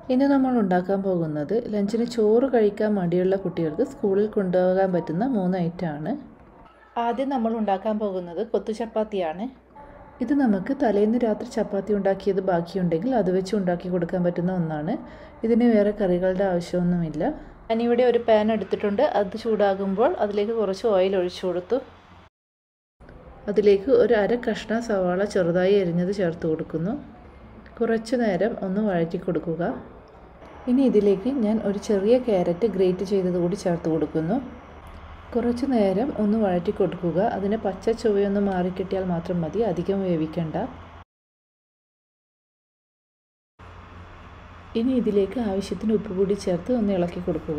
ഇന്ന് നമ്മൾ ഉണ്ടാക്കാൻ പോകുന്നത് ലഞ്ചിന് ചോറ് കഴിക്കാൻ മടിയുള്ള കുട്ടികൾക്ക് സ്കൂളിൽ കൊണ്ടുപോകാൻ പറ്റുന്ന മൂന്ന് ഐറ്റമാണ് ആദ്യം നമ്മൾ ഉണ്ടാക്കാൻ പോകുന്നത് കൊത്തു ചപ്പാത്തിയാണ് ഇത് നമുക്ക് തലേന്ന് രാത്രി ചപ്പാത്തി ഉണ്ടാക്കിയത് ബാക്കിയുണ്ടെങ്കിൽ അത് വെച്ച് ഉണ്ടാക്കി കൊടുക്കാൻ പറ്റുന്ന ഒന്നാണ് ഇതിന് വേറെ കറികളുടെ ആവശ്യമൊന്നുമില്ല ഞാനിവിടെ ഒരു പാൻ എടുത്തിട്ടുണ്ട് അത് ചൂടാകുമ്പോൾ അതിലേക്ക് കുറച്ച് ഓയിൽ ഒഴിച്ചു കൊടുത്തു അതിലേക്ക് ഒരു അര കഷ്ണ സവാള ചെറുതായി എരിഞ്ഞത് ചേർത്ത് കൊടുക്കുന്നു കുറച്ചു നേരം ഒന്ന് വഴറ്റി കൊടുക്കുക ഇനി ഇതിലേക്ക് ഞാൻ ഒരു ചെറിയ ക്യാരറ്റ് ഗ്രേറ്റ് ചെയ്തത് കൂടി ചേർത്ത് കൊടുക്കുന്നു കുറച്ചു നേരം ഒന്ന് വഴറ്റി കൊടുക്കുക അതിന് പച്ച ചുവയൊന്ന് മാറിക്കിട്ടിയാൽ മാത്രം മതി അധികം വേവിക്കണ്ട ഇനി ഇതിലേക്ക് ആവശ്യത്തിന് ഉപ്പ് കൂടി ചേർത്ത് ഒന്ന് ഇളക്കി കൊടുക്കുക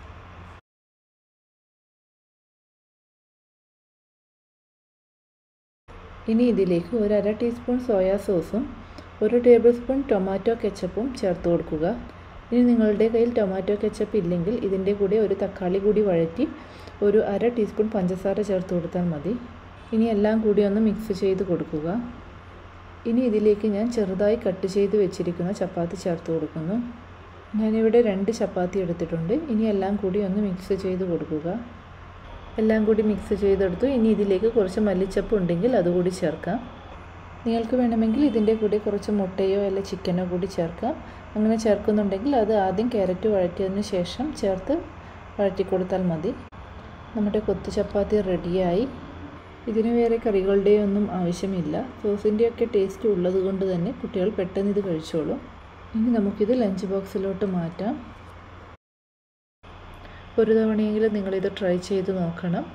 ഇനി ഇതിലേക്ക് ഒരു അര ടീസ്പൂൺ സോയാ സോസും ഒരു ടേബിൾ സ്പൂൺ ടൊമാറ്റോ കെച്ചപ്പും ചേർത്ത് കൊടുക്കുക ഇനി നിങ്ങളുടെ കയ്യിൽ ടൊമാറ്റോ കെച്ചപ്പ് ഇല്ലെങ്കിൽ ഇതിൻ്റെ കൂടെ ഒരു തക്കാളി കൂടി വഴറ്റി ഒരു അര ടീസ്പൂൺ പഞ്ചസാര ചേർത്ത് കൊടുത്താൽ മതി ഇനി എല്ലാം കൂടി ഒന്ന് മിക്സ് ചെയ്ത് കൊടുക്കുക ഇനി ഇതിലേക്ക് ഞാൻ ചെറുതായി കട്ട് ചെയ്ത് വെച്ചിരിക്കുന്ന ചപ്പാത്തി ചേർത്ത് കൊടുക്കുന്നു ഞാനിവിടെ രണ്ട് ചപ്പാത്തി എടുത്തിട്ടുണ്ട് ഇനി എല്ലാം കൂടി ഒന്ന് മിക്സ് ചെയ്ത് കൊടുക്കുക എല്ലാം കൂടി മിക്സ് ചെയ്തെടുത്തു ഇനി ഇതിലേക്ക് കുറച്ച് മല്ലിച്ചപ്പ് ഉണ്ടെങ്കിൽ അതുകൂടി ചേർക്കാം നിങ്ങൾക്ക് വേണമെങ്കിൽ ഇതിൻ്റെ കൂടെ കുറച്ച് മുട്ടയോ അല്ല ചിക്കനോ കൂടി ചേർക്കാം അങ്ങനെ ചേർക്കുന്നുണ്ടെങ്കിൽ അത് ആദ്യം ക്യാരറ്റ് വഴറ്റിയതിന് ശേഷം ചേർത്ത് വഴറ്റി കൊടുത്താൽ മതി നമ്മുടെ കൊത്തു ചപ്പാത്തി റെഡിയായി ഇതിന് വേറെ കറികളുടെ ഒന്നും ആവശ്യമില്ല സോസിൻ്റെയൊക്കെ ടേസ്റ്റ് ഉള്ളത് കൊണ്ട് തന്നെ കുട്ടികൾ പെട്ടെന്ന് ഇത് കഴിച്ചോളും ഇനി നമുക്കിത് ലഞ്ച് ബോക്സിലോട്ട് മാറ്റാം ഒരു തവണയെങ്കിലും നിങ്ങളിത് ട്രൈ ചെയ്ത് നോക്കണം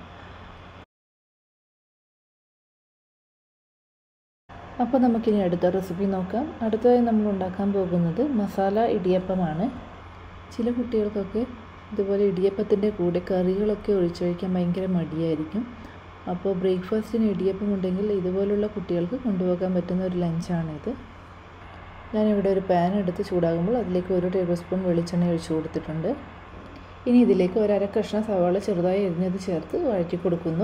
അപ്പോൾ നമുക്കിനി അടുത്ത റെസിപ്പി നോക്കാം അടുത്തതായി നമ്മൾ ഉണ്ടാക്കാൻ പോകുന്നത് മസാല ഇടിയപ്പമാണ് ചില കുട്ടികൾക്കൊക്കെ ഇതുപോലെ ഇടിയപ്പത്തിൻ്റെ കൂടെ കറികളൊക്കെ ഒഴിച്ചൊഴിക്കാൻ ഭയങ്കര മടിയായിരിക്കും അപ്പോൾ ബ്രേക്ക്ഫാസ്റ്റിന് ഇടിയപ്പം ഉണ്ടെങ്കിൽ ഇതുപോലുള്ള കുട്ടികൾക്ക് കൊണ്ടുപോകാൻ പറ്റുന്ന ഒരു ലഞ്ചാണിത് ഞാനിവിടെ ഒരു പാൻ എടുത്ത് ചൂടാകുമ്പോൾ അതിലേക്ക് ഒരു ടേബിൾ സ്പൂൺ വെളിച്ചെണ്ണ ഒഴിച്ചു കൊടുത്തിട്ടുണ്ട് ഇനി ഇതിലേക്ക് ഒരു അര കഷ്ണം സവാള ചെറുതായി എരിഞ്ഞത് ചേർത്ത് വഴറ്റി കൊടുക്കുന്നു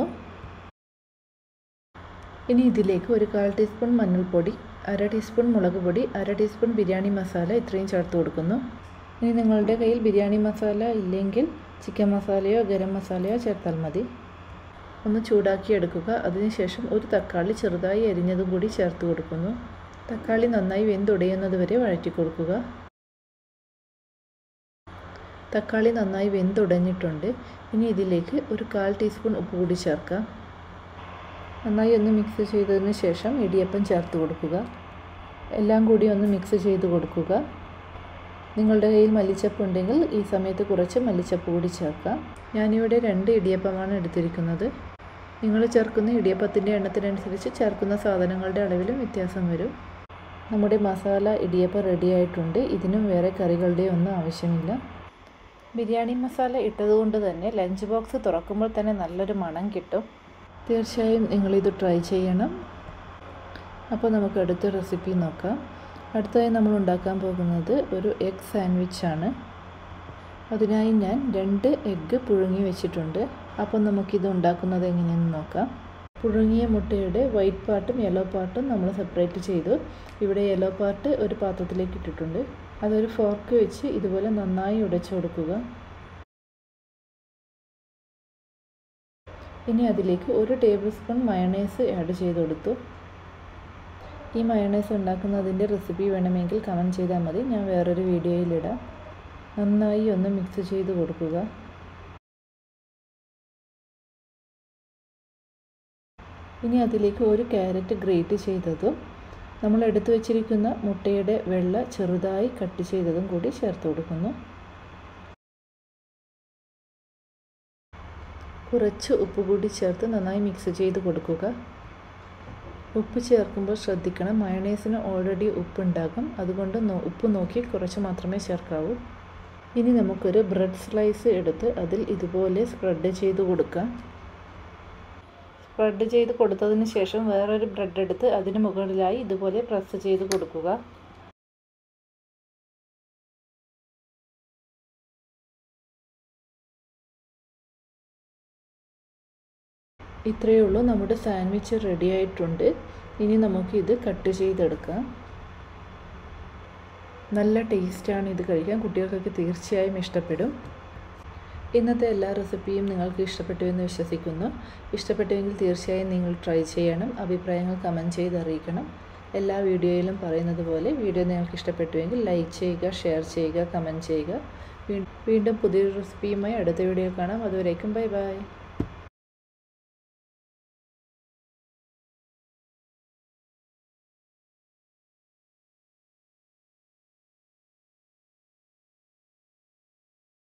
ഇനി ഇതിലേക്ക് ഒരു കാൽ ടീസ്പൂൺ മഞ്ഞൾപ്പൊടി അര ടീസ്പൂൺ മുളക് പൊടി അര ടീസ്പൂൺ ബിരിയാണി മസാല ഇത്രയും ചേർത്ത് കൊടുക്കുന്നു ഇനി നിങ്ങളുടെ കയ്യിൽ ബിരിയാണി മസാല ഇല്ലെങ്കിൽ ചിക്കൻ മസാലയോ ഗരം മസാലയോ ചേർത്താൽ മതി ഒന്ന് ചൂടാക്കി എടുക്കുക അതിനുശേഷം ഒരു തക്കാളി ചെറുതായി അരിഞ്ഞതും കൂടി ചേർത്ത് കൊടുക്കുന്നു തക്കാളി നന്നായി വെന്തുടയുന്നത് വരെ വഴറ്റി കൊടുക്കുക തക്കാളി നന്നായി വെന്തുടഞ്ഞിട്ടുണ്ട് ഇനി ഇതിലേക്ക് ഒരു കാൽ ടീസ്പൂൺ ഉപ്പ് കൂടി ചേർക്കാം നന്നായി ഒന്ന് മിക്സ് ചെയ്തതിന് ശേഷം ഇടിയപ്പം ചേർത്ത് കൊടുക്കുക എല്ലാം കൂടി ഒന്ന് മിക്സ് ചെയ്ത് കൊടുക്കുക നിങ്ങളുടെ കയ്യിൽ മല്ലിച്ചപ്പ് ഉണ്ടെങ്കിൽ ഈ സമയത്ത് കുറച്ച് മല്ലിച്ചപ്പ് കൂടി ചേർക്കാം ഞാനിവിടെ രണ്ട് ഇടിയപ്പമാണ് എടുത്തിരിക്കുന്നത് നിങ്ങൾ ചേർക്കുന്ന ഇടിയപ്പത്തിൻ്റെ എണ്ണത്തിനനുസരിച്ച് ചേർക്കുന്ന സാധനങ്ങളുടെ അളവിലും വ്യത്യാസം വരും നമ്മുടെ മസാല ഇടിയപ്പം റെഡി ആയിട്ടുണ്ട് ഇതിനും വേറെ കറികളുടെ ഒന്നും ആവശ്യമില്ല ബിരിയാണി മസാല ഇട്ടതുകൊണ്ട് തന്നെ ലഞ്ച് ബോക്സ് തുറക്കുമ്പോൾ തന്നെ നല്ലൊരു മണം കിട്ടും തീർച്ചയായും നിങ്ങളിത് ട്രൈ ചെയ്യണം അപ്പോൾ നമുക്ക് അടുത്ത റെസിപ്പി നോക്കാം അടുത്തതായി നമ്മൾ ഉണ്ടാക്കാൻ പോകുന്നത് ഒരു എഗ് സാൻഡ്വിച്ചാണ് അതിനായി ഞാൻ രണ്ട് എഗ്ഗ് പുഴുങ്ങി വെച്ചിട്ടുണ്ട് അപ്പോൾ നമുക്കിത് ഉണ്ടാക്കുന്നത് എങ്ങനെയെന്ന് നോക്കാം പുഴുങ്ങിയ മുട്ടയുടെ വൈറ്റ് പാർട്ടും യെല്ലോ പാർട്ടും നമ്മൾ സെപ്പറേറ്റ് ചെയ്തു ഇവിടെ യെല്ലോ പാർട്ട് ഒരു പാത്രത്തിലേക്ക് ഇട്ടിട്ടുണ്ട് അതൊരു ഫോർക്ക് വെച്ച് ഇതുപോലെ നന്നായി ഉടച്ചു കൊടുക്കുക ഇനി അതിലേക്ക് ഒരു ടേബിൾ സ്പൂൺ മയണൈസ് ആഡ് ചെയ്ത് കൊടുത്തു ഈ മയണൈസ് ഉണ്ടാക്കുന്നതിൻ്റെ റെസിപ്പി വേണമെങ്കിൽ കമൻറ്റ് ചെയ്താൽ മതി ഞാൻ വേറൊരു വീഡിയോയിലിടാം നന്നായി ഒന്ന് മിക്സ് ചെയ്ത് കൊടുക്കുക ഇനി അതിലേക്ക് ഒരു ക്യാരറ്റ് ഗ്രേറ്റ് ചെയ്തതും നമ്മൾ എടുത്തു വച്ചിരിക്കുന്ന മുട്ടയുടെ വെള്ള ചെറുതായി കട്ട് ചെയ്തതും കൂടി ചേർത്ത് കൊടുക്കുന്നു കുറച്ച് ഉപ്പ് കൂടി ചേർത്ത് നന്നായി മിക്സ് ചെയ്ത് കൊടുക്കുക ഉപ്പ് ചേർക്കുമ്പോൾ ശ്രദ്ധിക്കണം മയണൈസിന് ഓൾറെഡി ഉപ്പുണ്ടാകും അതുകൊണ്ട് ഉപ്പ് നോക്കി കുറച്ച് മാത്രമേ ചേർക്കാവൂ ഇനി നമുക്കൊരു ബ്രെഡ് സ്ലൈസ് എടുത്ത് അതിൽ ഇതുപോലെ സ്പ്രെഡ് ചെയ്ത് കൊടുക്കാം സ്പ്രെഡ് ചെയ്ത് കൊടുത്തതിന് ശേഷം വേറൊരു ബ്രെഡ് എടുത്ത് അതിന് മുകളിലായി ഇതുപോലെ പ്രസ് ചെയ്ത് കൊടുക്കുക ഇത്രയേ ഉള്ളൂ നമ്മുടെ സാൻഡ്വിച്ച് റെഡി ആയിട്ടുണ്ട് ഇനി നമുക്കിത് കട്ട് ചെയ്തെടുക്കാം നല്ല ടേസ്റ്റാണ് ഇത് കഴിക്കാൻ കുട്ടികൾക്കൊക്കെ തീർച്ചയായും ഇഷ്ടപ്പെടും ഇന്നത്തെ എല്ലാ റെസിപ്പിയും നിങ്ങൾക്ക് ഇഷ്ടപ്പെട്ടു എന്ന് വിശ്വസിക്കുന്നു ഇഷ്ടപ്പെട്ടുവെങ്കിൽ തീർച്ചയായും നിങ്ങൾ ട്രൈ ചെയ്യണം അഭിപ്രായങ്ങൾ കമൻറ്റ് ചെയ്ത് അറിയിക്കണം എല്ലാ വീഡിയോയിലും പറയുന്നത് പോലെ വീഡിയോ നിങ്ങൾക്ക് ഇഷ്ടപ്പെട്ടുവെങ്കിൽ ലൈക്ക് ചെയ്യുക ഷെയർ ചെയ്യുക കമൻറ്റ് ചെയ്യുക വീണ്ടും പുതിയൊരു റെസിപ്പിയുമായി അടുത്ത വീഡിയോ കാണാം അതുവരേക്കും ബൈ ബൈ